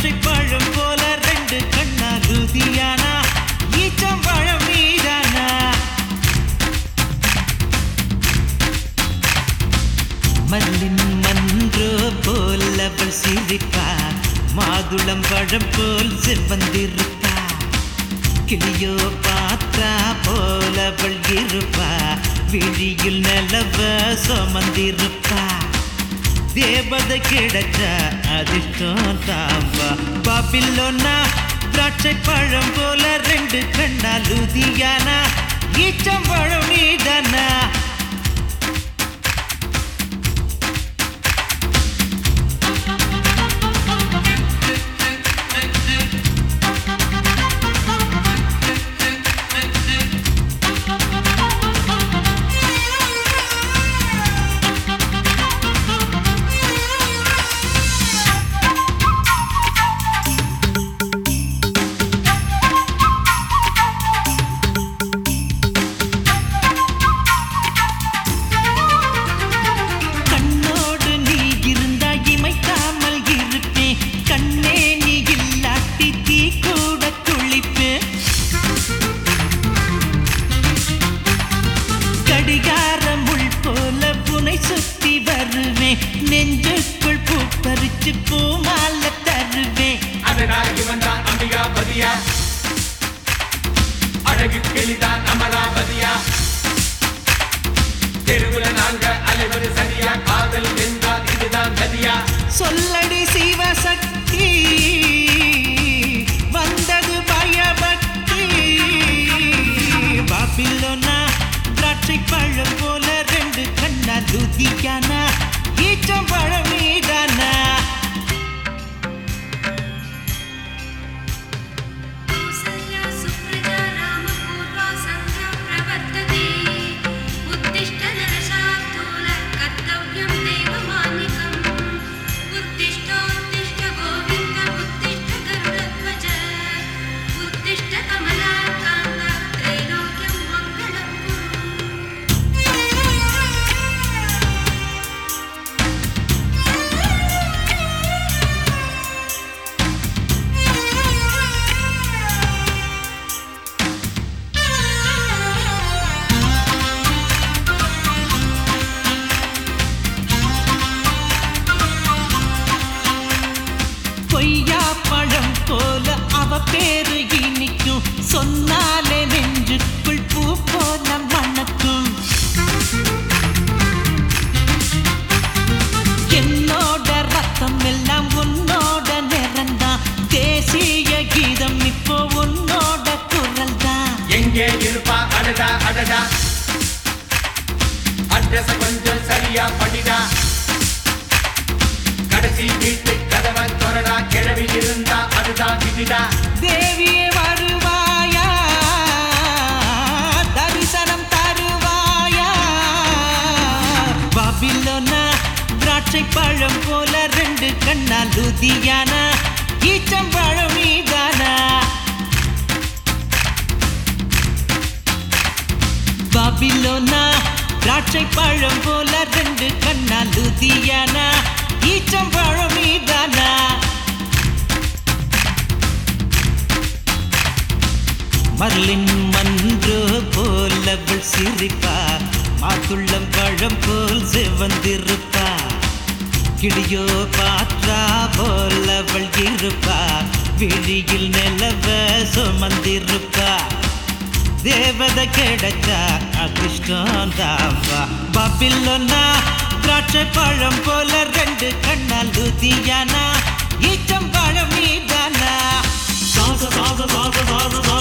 திராட்சை பழம் போல ரெண்டு கண்ணா ருதியானா ஈச்சம் பழம் நீதானா மல்லின் மன்றோ போல் அவள் சிரிப்பா மாதுளம் பழம் போல் செவ்வந்திருப்பா கிளியோ பார்த்தா போல் அவள் இருப்பா விழியில் நிலவ சுமந்திருப்பா தேவதை கிடைச்ச அதிர்ஷ்டம் தாம்பா பாபிலோனா திராட்சை பழம் போல ரெண்டு கண்ணா லுதியானா ஈச்சம் பழம் நீதானா கண்ணோடு நீ இருந்தா இமைக்காமல் இருப்பேன் கண்ணே நீ இல்லாட்டி தீ கூட குளிப்பேன் கடிகாரம் உள் போல புனை சுத்தி வருவேன் நெஞ்சுக்குள் பூ பறிச்சு பூ மாலை தருவேன் அதனால் இவன் தான் அம்பிகாபதியா அழகு கிளிதான் அமராவதியா தெருவுல நாங்க அலைவது சரியா காதல் என்றால் இதுதான் கதியா சொல்லடி சிவசக்தி வந்தது பயபக்தி பாபிலோனா திராட்சை பழம் போல ரெண்டு கண்ணா லுதியானா ஈச்சம் பழம் மீதானா कौसल्या सुप्रजा रामपूर्वा सन्ध्या प्रवर्तते उत्तिष्ठ नरशार्दूल कर्तव्यं देवमानिकम् उत्तिष्ठोत्तिष्ठ गोविन्द उत्तिष्ठ गरुडध्वज उत्तिष्ठ कमलाकान्त त्रैलोक्यं मङ्गलं कुरु கொய்யா பழம் போல அவ பேரு இனிக்கும் சொன்னாலே நெஞ்சுக்குள் பூ போல மணக்கும் என்னோட ரத்தம் எல்லாம் உன்னோட நிறந்தான் தேசிய கீதம் இப்போ உன்னோட குரல் தான் எங்கே இருப்பா அடடா அடடா அட்ரஸ் கொஞ்சம் சரியா படிடா கடைசி வீட்டு கதவை தொடடா கிழவி இருந்தா அதுதான் விதிடா தேவியே வருவாயா தரிசனம் தருவாயா பாபிலோனா திராட்சை பழம் போல ரெண்டு கண்ணா லுதியானா ஈச்சம் பழம் மீதானா பாபிலோனா திராட்சை பழம் போல ரெண்டு கண்ணா லுதியானா ஈச்சம் பழம் மீதானா மர்லின் மன்று போல் அவள் சிரிப்பா மாதுளம் பழம் போல் செவந்திருப்பா கிளியோ பாற்றா போல் அவள் இருப்பா விழியில் நிலவ சுமந்திருப்பா தேவதை கிடைச்சா அதிர்ஷ்டம் தாம்பா பாபிலோனா திராட்சை பழம் போல ரெண்டு கண்ணால் லுதியானா ஈச்சம் பழம் மீதானா சாச சாச சாச சாச சாச